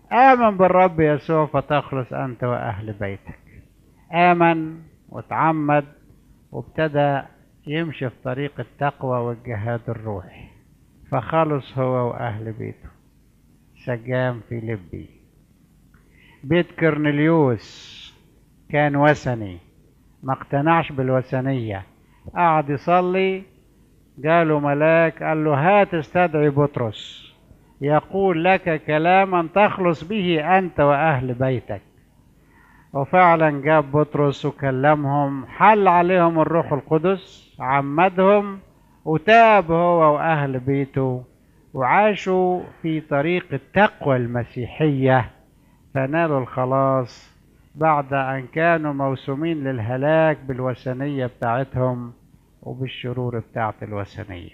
آمن بالرب يسوع فتخلص أنت وأهل بيتك آمن وتعمد وابتدى يمشي في طريق التقوى والجهاد الروحي فخلص هو وأهل بيته سجام في لبي بيت كرنليوس كان وثني ما اقتنعش بالوثنية قعد يصلي قالوا ملاك قال له هات استدعي بطرس يقول لك كلاما تخلص به أنت وأهل بيتك وفعلا جاب بطرس وكلمهم حل عليهم الروح القدس عمدهم وتاب هو وأهل بيته وعاشوا في طريق التقوى المسيحية فنالوا الخلاص بعد أن كانوا موسومين للهلاك بالوثنية بتاعتهم وبالشرور بتاعت الوثنية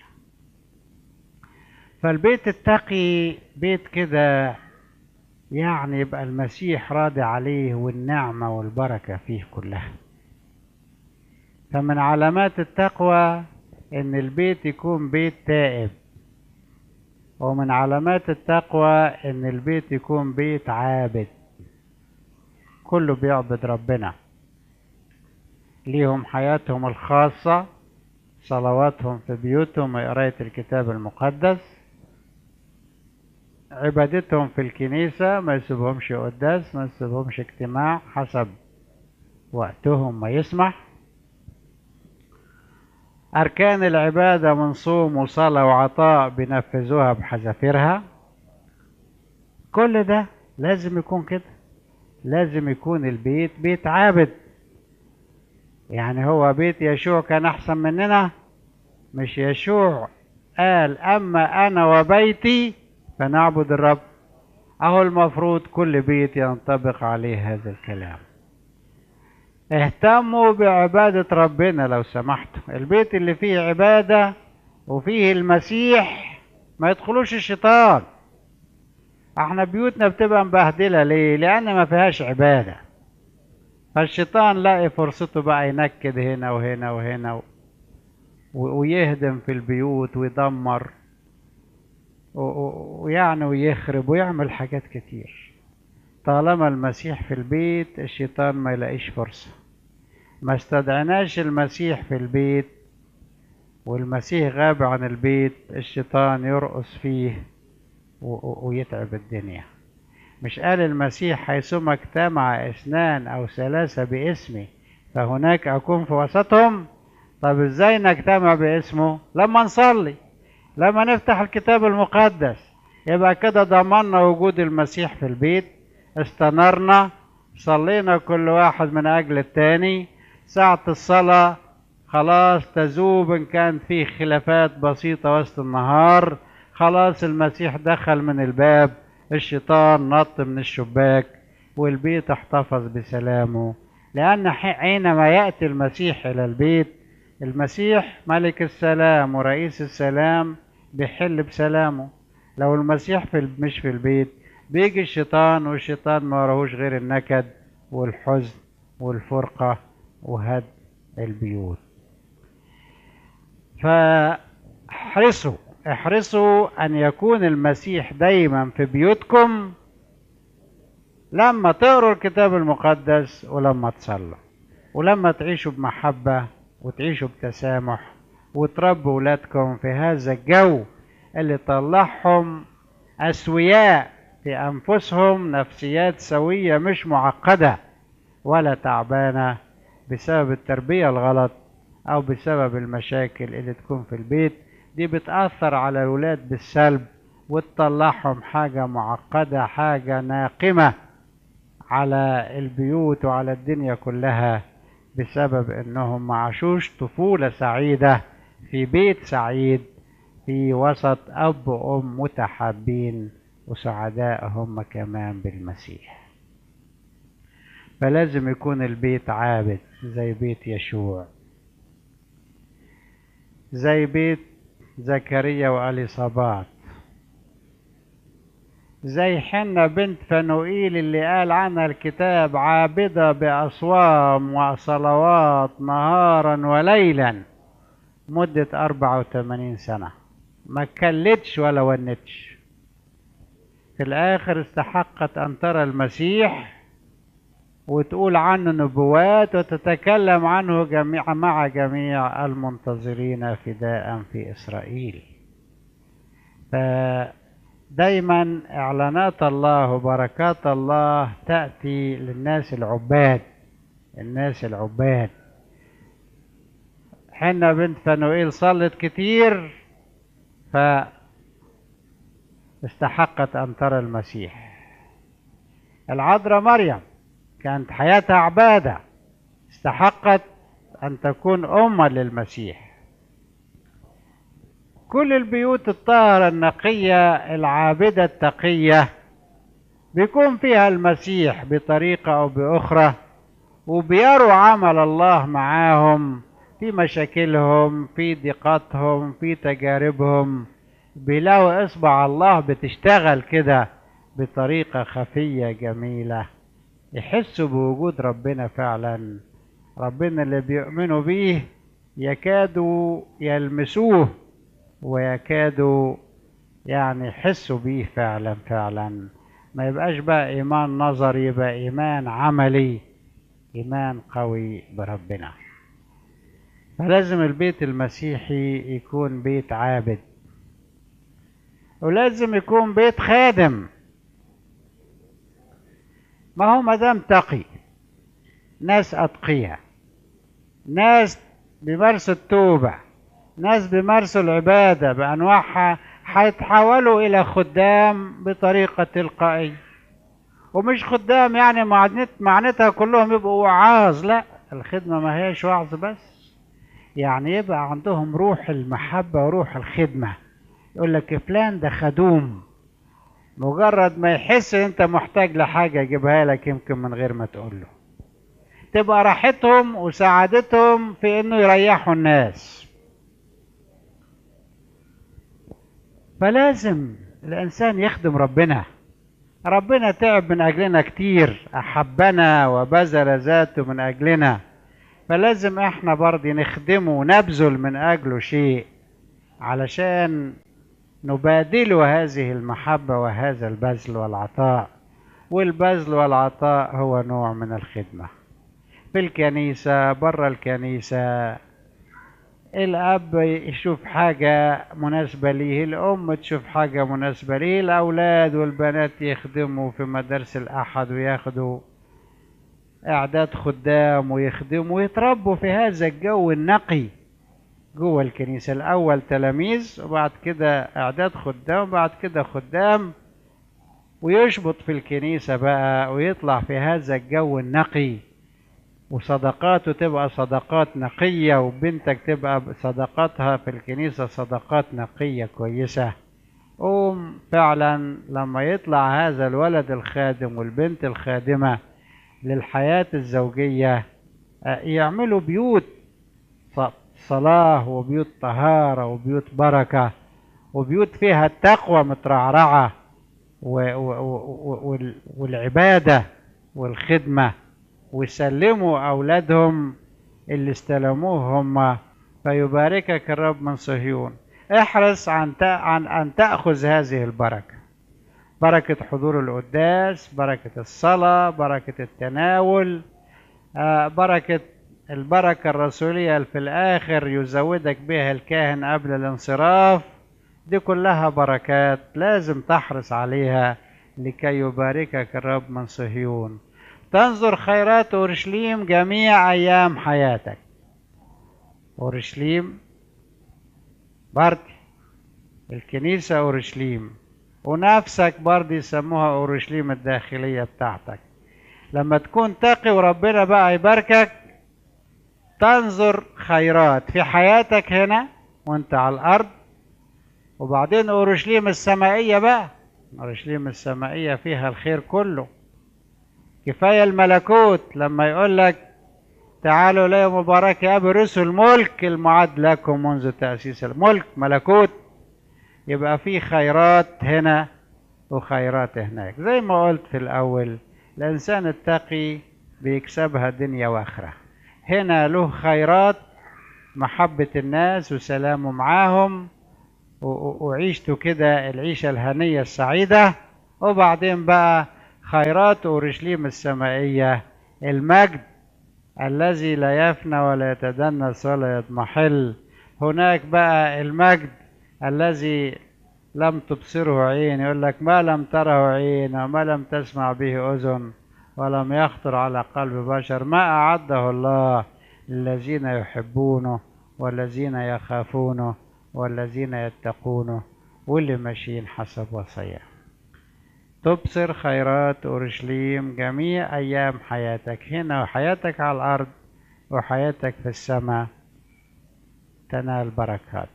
فالبيت التقي بيت كده يعني يبقى المسيح راضي عليه والنعمة والبركة فيه كلها فمن علامات التقوى ان البيت يكون بيت تائب ومن علامات التقوى ان البيت يكون بيت عابد كله بيعبد ربنا ليهم حياتهم الخاصة صلواتهم في بيوتهم وقراية الكتاب المقدس عبادتهم في الكنيسة ما يسيبهمش قداس ما يسيبهمش اجتماع حسب وقتهم ما يسمح أركان العبادة من صوم وصلاة وعطاء بينفذوها بحذافيرها كل ده لازم يكون كده لازم يكون البيت بيت عابد يعني هو بيت يشوع كان أحسن مننا مش يشوع قال أما أنا وبيتي فنعبد الرب أهو المفروض كل بيت ينطبق عليه هذا الكلام اهتموا بعبادة ربنا لو سمحتوا البيت اللي فيه عبادة وفيه المسيح ما يدخلوش الشيطان احنا بيوتنا بتبقى مبهدلة ليه لأن ما فيهاش عبادة فالشيطان لاقي فرصته بقى ينكد هنا وهنا وهنا و... ويهدم في البيوت ويدمر ويعني ويخرب ويعمل حاجات كتير طالما المسيح في البيت الشيطان ما يلاقيش فرصة ما استدعناش المسيح في البيت والمسيح غاب عن البيت الشيطان يرقص فيه ويتعب الدنيا مش قال المسيح حيثما اجتمع اثنان او ثلاثة باسمي فهناك اكون في وسطهم طب ازاي نجتمع باسمه لما نصلي لما نفتح الكتاب المقدس يبقى كده ضمننا وجود المسيح في البيت استنرنا صلينا كل واحد من أجل التاني ساعة الصلاة خلاص تذوب إن كان فيه خلافات بسيطة وسط النهار خلاص المسيح دخل من الباب الشيطان نط من الشباك والبيت احتفظ بسلامه لأن حينما يأتي المسيح إلى البيت المسيح ملك السلام ورئيس السلام بيحل بسلامه لو المسيح في مش في البيت بيجي الشيطان والشيطان ما وراهوش غير النكد والحزن والفرقة وهد البيوت فاحرصوا احرصوا أن يكون المسيح دايما في بيوتكم لما تقروا الكتاب المقدس ولما تصلوا ولما تعيشوا بمحبة وتعيشوا بتسامح وتربوا ولادكم في هذا الجو اللي طلعهم أسوياء في أنفسهم نفسيات سوية مش معقدة ولا تعبانة بسبب التربية الغلط أو بسبب المشاكل اللي تكون في البيت دي بتأثر على الولاد بالسلب وتطلعهم حاجة معقدة حاجة ناقمة على البيوت وعلى الدنيا كلها بسبب انهم ما عاشوش طفولة سعيدة في بيت سعيد في وسط اب وام متحابين وسعداء هم كمان بالمسيح فلازم يكون البيت عابد زي بيت يشوع زي بيت زكريا واليصابات زي حنة بنت فنوئيل اللي قال عنها الكتاب عابدة بأصوام وصلوات نهارا وليلا مدة أربعة وثمانين سنة ما كلتش ولا ونتش في الآخر استحقت أن ترى المسيح وتقول عنه نبوات وتتكلم عنه جميع مع جميع المنتظرين فداء في إسرائيل فدايما إعلانات الله وبركات الله تأتي للناس العباد الناس العباد حنا بنت فنوئيل صلت كتير فاستحقت أن ترى المسيح العذراء مريم كانت حياتها عبادة استحقت أن تكون أما للمسيح كل البيوت الطاهرة النقية العابدة التقية بيكون فيها المسيح بطريقة أو بأخرى وبيروا عمل الله معاهم في مشاكلهم في ضيقاتهم في تجاربهم بيلاقوا إصبع الله بتشتغل كده بطريقة خفية جميلة يحسوا بوجود ربنا فعلا ربنا اللي بيؤمنوا بيه يكادوا يلمسوه ويكادوا يعني يحسوا بيه فعلا فعلا ما يبقاش بقى إيمان نظري يبقى إيمان عملي إيمان قوي بربنا فلازم البيت المسيحي يكون بيت عابد ولازم يكون بيت خادم ما هو مدام تقي ناس أتقياء ناس بيمارسوا التوبة ناس بيمارسوا العبادة بأنواعها هيتحولوا إلى خدام بطريقة تلقائية ومش خدام يعني معنت معناتها كلهم يبقوا وعاظ لا الخدمة ما هيش وعظ بس يعني يبقى عندهم روح المحبة وروح الخدمة يقول لك فلان ده خدوم مجرد ما يحس ان انت محتاج لحاجة يجيبها لك يمكن من غير ما تقول له تبقى راحتهم وسعادتهم في انه يريحوا الناس فلازم الانسان يخدم ربنا ربنا تعب من اجلنا كتير احبنا وبذل ذاته من اجلنا فلازم احنا برضه نخدمه ونبذل من اجله شيء علشان نبادل هذه المحبة وهذا البذل والعطاء والبذل والعطاء هو نوع من الخدمة في الكنيسة برا الكنيسة الأب يشوف حاجة مناسبة ليه الأم تشوف حاجة مناسبة ليه الأولاد والبنات يخدموا في مدارس الأحد وياخدوا إعداد خدام ويخدموا ويتربوا في هذا الجو النقي جوه الكنيسة الأول تلاميذ وبعد كده إعداد خدام وبعد كده خدام ويشبط في الكنيسة بقى ويطلع في هذا الجو النقي وصداقاته تبقى صداقات نقية وبنتك تبقى صداقاتها في الكنيسة صداقات نقية كويسة قوم فعلا لما يطلع هذا الولد الخادم والبنت الخادمة للحياة الزوجية يعملوا بيوت صلاة وبيوت طهارة وبيوت بركة وبيوت فيها التقوى مترعرعة والعبادة والخدمة ويسلموا أولادهم اللي استلموه هم فيباركك الرب من صهيون احرص عن عن أن تأخذ هذه البركة بركة حضور القداس بركة الصلاة بركة التناول بركة البركة الرسولية في الآخر يزودك بها الكاهن قبل الانصراف دي كلها بركات لازم تحرص عليها لكي يباركك الرب من صهيون تنظر خيرات أورشليم جميع أيام حياتك أورشليم برضه الكنيسة أورشليم ونفسك برضه يسموها أورشليم الداخلية بتاعتك لما تكون تقي وربنا بقى يباركك تنظر خيرات في حياتك هنا وانت على الارض وبعدين اورشليم السمائيه بقى اورشليم السمائيه فيها الخير كله كفايه الملكوت لما يقول لك تعالوا لي مبارك يا ابي رسل الملك المعد لكم منذ تاسيس الملك ملكوت يبقى في خيرات هنا وخيرات هناك زي ما قلت في الاول الانسان التقي بيكسبها دنيا واخره هنا له خيرات محبة الناس وسلامه معاهم وعيشته كده العيشة الهنية السعيدة وبعدين بقى خيرات أورشليم السمائية المجد الذي لا يفنى ولا يتدنس ولا يضمحل هناك بقى المجد الذي لم تبصره عين يقول لك ما لم تره عين وما لم تسمع به أذن ولم يخطر على قلب بشر ما أعده الله للذين يحبونه والذين يخافونه والذين يتقونه واللي ماشيين حسب وصيه تبصر خيرات أورشليم جميع أيام حياتك هنا وحياتك على الأرض وحياتك في السماء تنال بركات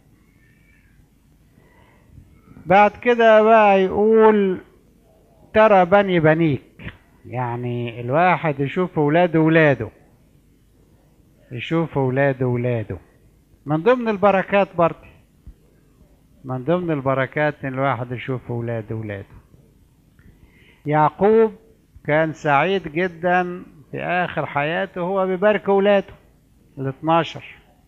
بعد كده بقى يقول ترى بني بنيك يعني الواحد يشوف ولاده ولاده يشوف ولاده ولاده من ضمن البركات برضه من ضمن البركات ان الواحد يشوف ولاده ولاده يعقوب كان سعيد جدا في آخر حياته هو بيبارك ولاده ال 12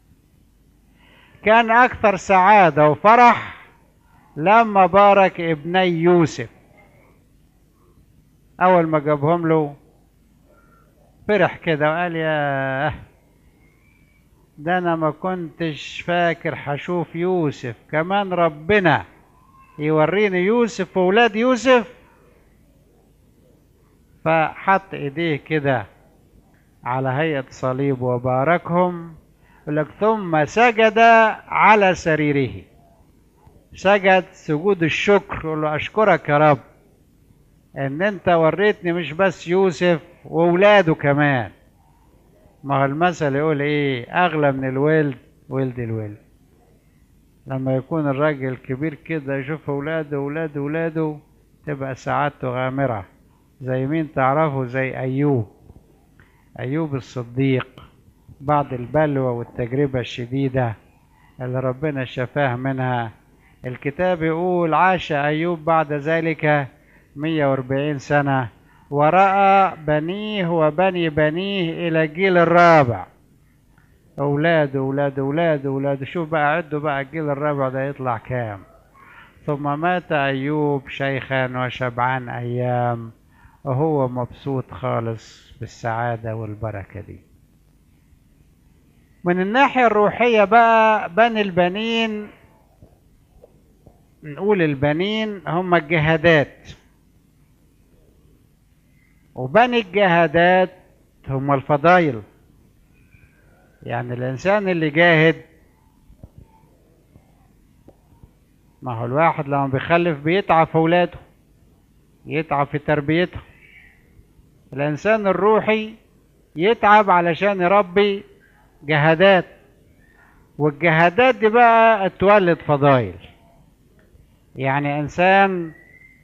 كان أكثر سعادة وفرح لما بارك ابني يوسف أول ما جابهم له فرح كده وقال يا ده أنا ما كنتش فاكر هشوف يوسف كمان ربنا يوريني يوسف وولاد يوسف فحط ايديه كده على هيئة صليب وباركهم يقول لك ثم سجد على سريره سجد سجود الشكر يقول له اشكرك يا رب ان انت وريتني مش بس يوسف واولاده كمان ما هو المثل يقول ايه اغلى من الولد ولد الولد لما يكون الراجل كبير كده يشوف اولاده اولاده اولاده تبقى سعادته غامره زي مين تعرفه زي أيوب أيوب الصديق بعد البلوى والتجربة الشديدة اللي ربنا شفاه منها الكتاب يقول عاش أيوب بعد ذلك 140 سنة ورأى بنيه وبني بنيه إلى الجيل الرابع أولاده أولاده أولاده أولاده شوف بقى عدوا بقى الجيل الرابع ده يطلع كام ثم مات أيوب شيخا وشبعان أيام وهو مبسوط خالص بالسعادة والبركة دي من الناحية الروحية بقى بني البنين نقول البنين هم الجهادات وبني الجهادات هم الفضايل يعني الإنسان اللي جاهد ما هو الواحد لما بيخلف بيتعب في أولاده يتعب في تربيتهم الإنسان الروحي يتعب علشان يربي جهادات والجهادات دي بقى تولد فضايل يعني إنسان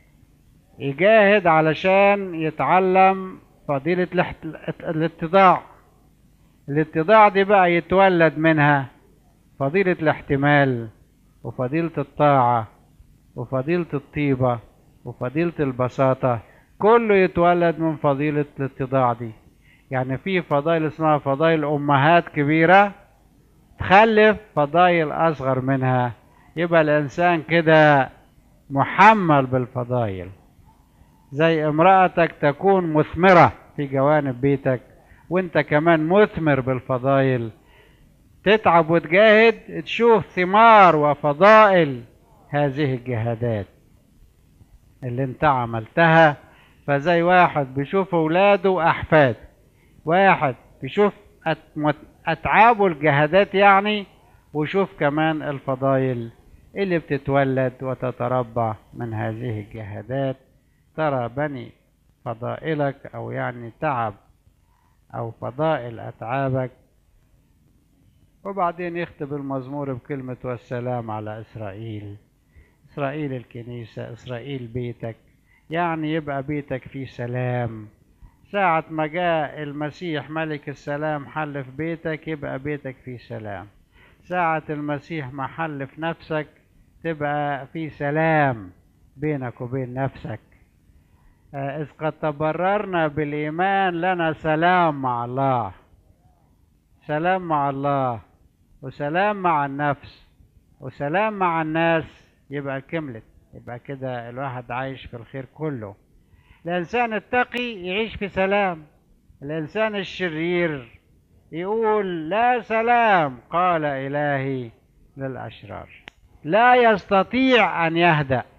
يجاهد علشان يتعلم فضيلة الاتضاع الاتضاع دي بقى يتولد منها فضيلة الاحتمال وفضيلة الطاعة وفضيلة الطيبة وفضيلة البساطة كله يتولد من فضيلة الاتضاع دي يعني في فضائل اسمها فضائل أمهات كبيرة تخلف فضائل أصغر منها يبقى الإنسان كده محمل بالفضائل زي امرأتك تكون مثمرة في جوانب بيتك وانت كمان مثمر بالفضائل تتعب وتجاهد تشوف ثمار وفضائل هذه الجهادات اللي انت عملتها فزي واحد بيشوف اولاده واحفاد واحد بيشوف اتعابه الجهادات يعني ويشوف كمان الفضائل اللي بتتولد وتتربع من هذه الجهادات ترى بني فضائلك او يعني تعب او فضائل اتعابك وبعدين يختم المزمور بكلمة والسلام على إسرائيل إسرائيل الكنيسة إسرائيل بيتك يعني يبقى بيتك فيه سلام ساعة ما جاء المسيح ملك السلام حل في بيتك يبقى بيتك فيه سلام ساعة المسيح ما حل في نفسك تبقى في سلام بينك وبين نفسك إذ قد تبررنا بالإيمان لنا سلام مع الله سلام مع الله وسلام مع النفس وسلام مع الناس يبقى كملت يبقى كده الواحد عايش في الخير كله الإنسان التقي يعيش في سلام الإنسان الشرير يقول لا سلام قال إلهي للأشرار لا يستطيع أن يهدأ